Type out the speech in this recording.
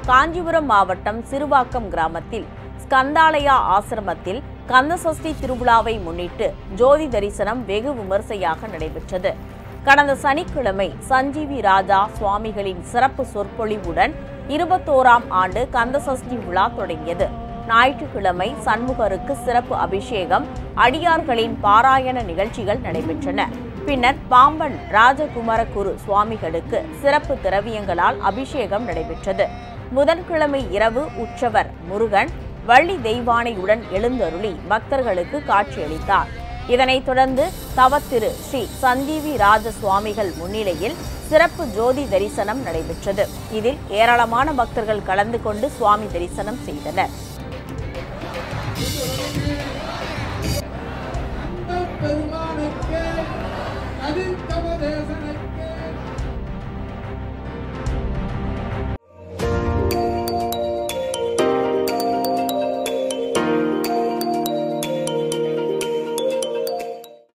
காஞ்சிபுரம் மாவட்டம் சிறுவாக்கம் கிராமத்தில் ஸ்கந்தாலயா ஆசிரமத்தில் கந்தசஷ்டி திருவிழாவை முன்னிட்டு ஜோதி தரிசனம் வெகு விமர்சையாக நடைபெற்றது கடந்த சனிக்கிழமை சஞ்சீவி ராஜா சுவாமிகளின் சிறப்பு சொற்பொழிவுடன் இருபத்தோராம் ஆண்டு கந்தசஷ்டி விழா தொடங்கியது ஞாயிற்றுக்கிழமை சண்முகருக்கு சிறப்பு அபிஷேகம் அடியார்களின் பாராயண நிகழ்ச்சிகள் நடைபெற்றன பின்னர் பாம்பன் ராஜகுமாரகுரு சுவாமிகளுக்கு சிறப்பு திரவியங்களால் அபிஷேகம் நடைபெற்றது புதன்கிழமை இரவு உற்சவர் முருகன் வள்ளி தெய்வானையுடன் எழுந்தருளி பக்தர்களுக்கு காட்சியளித்தார் இதனைத் தொடர்ந்து தவத்திரு ஸ்ரீ சஞ்சீவி ராஜ சுவாமிகள் முன்னிலையில் சிறப்பு ஜோதி தரிசனம் நடைபெற்றது இதில் ஏராளமான பக்தர்கள் கலந்து கொண்டு சுவாமி தரிசனம் செய்தனர் பெருமானுக்கு அதிர்த்தம தேசனை